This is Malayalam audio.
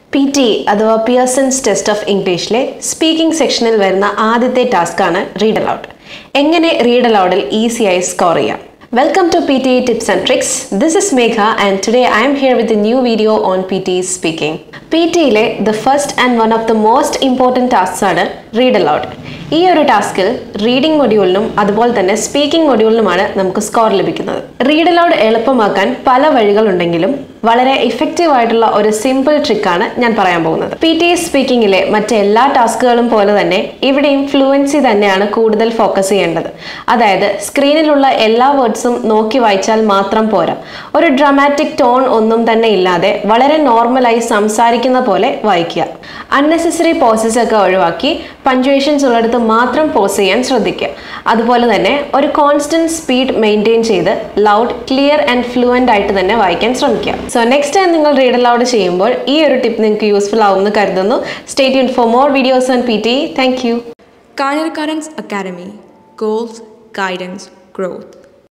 പി ടി അഥവാ പിയർസൺസ് ടെസ്റ്റ് ഓഫ് ഇംഗ്ലീഷിലെ സ്പീക്കിംഗ് സെക്ഷനിൽ വരുന്ന ആദ്യത്തെ ടാസ്ക്കാണ് റീഡ് അലൗഡ് എങ്ങനെ റീഡ് അലൗഡിൽ ഈസിയായി സ്കോർ ചെയ്യാം welcome to P T tips and tricks this is Megha and today I'm here with a new video on P T speaking P ടിയിലെ the first and one of the most important tasks ആണ് റീഡ് അലൗഡ് ഈ ഒരു ടാസ്കിൽ റീഡിംഗ് മൊഡ്യൂളിനും അതുപോലെ തന്നെ സ്പീക്കിംഗ് മൊഡ്യൂളിനുമാണ് നമുക്ക് സ്കോർ ലഭിക്കുന്നത് റീഡ് അലൗഡ് എളുപ്പമാക്കാൻ പല വഴികളുണ്ടെങ്കിലും വളരെ ഇഫക്റ്റീവ് ആയിട്ടുള്ള ഒരു സിമ്പിൾ ട്രിക്കാണ് ഞാൻ പറയാൻ പോകുന്നത് പി ടി സ്പീക്കിങ്ങിലെ മറ്റെല്ലാ ടാസ്കുകളും പോലെ തന്നെ ഇവിടെയും ഫ്ലുവൻസി തന്നെയാണ് കൂടുതൽ ഫോക്കസ് ചെയ്യേണ്ടത് അതായത് സ്ക്രീനിലുള്ള എല്ലാ വേർഡ്സും നോക്കി വായിച്ചാൽ മാത്രം പോരാ ഒരു ഡ്രമാറ്റിക് ടോൺ ഒന്നും തന്നെ ഇല്ലാതെ വളരെ നോർമലായി സംസാരിക്കുന്ന പോലെ വായിക്കുക അൺനെസസറി പോസസ് ഒക്കെ ഒഴിവാക്കി പഞ്ച്വേഷൻസ് ഉള്ളിടത്ത് മാത്രം പോസ് ചെയ്യാൻ ശ്രദ്ധിക്കുക അതുപോലെ തന്നെ ഒരു കോൺസ്റ്റന്റ് സ്പീഡ് മെയിൻറ്റെയിൻ ചെയ്ത് ലൗഡ് ക്ലിയർ ആൻഡ് ഫ്ലുവൻ്റ് ആയിട്ട് തന്നെ വായിക്കാൻ ശ്രമിക്കുക സോ നെക്സ്റ്റ് ടൈം നിങ്ങൾ റീഡ് അലൗഡ് ചെയ്യുമ്പോൾ ഈ ഒരു ടിപ്പ് നിങ്ങൾക്ക് യൂസ്ഫുൾ ആവുമെന്ന് കരുതുന്നു stay tune for more videos on P T thank you Kanyarkaran's Academy Goals, Guidance, Growth.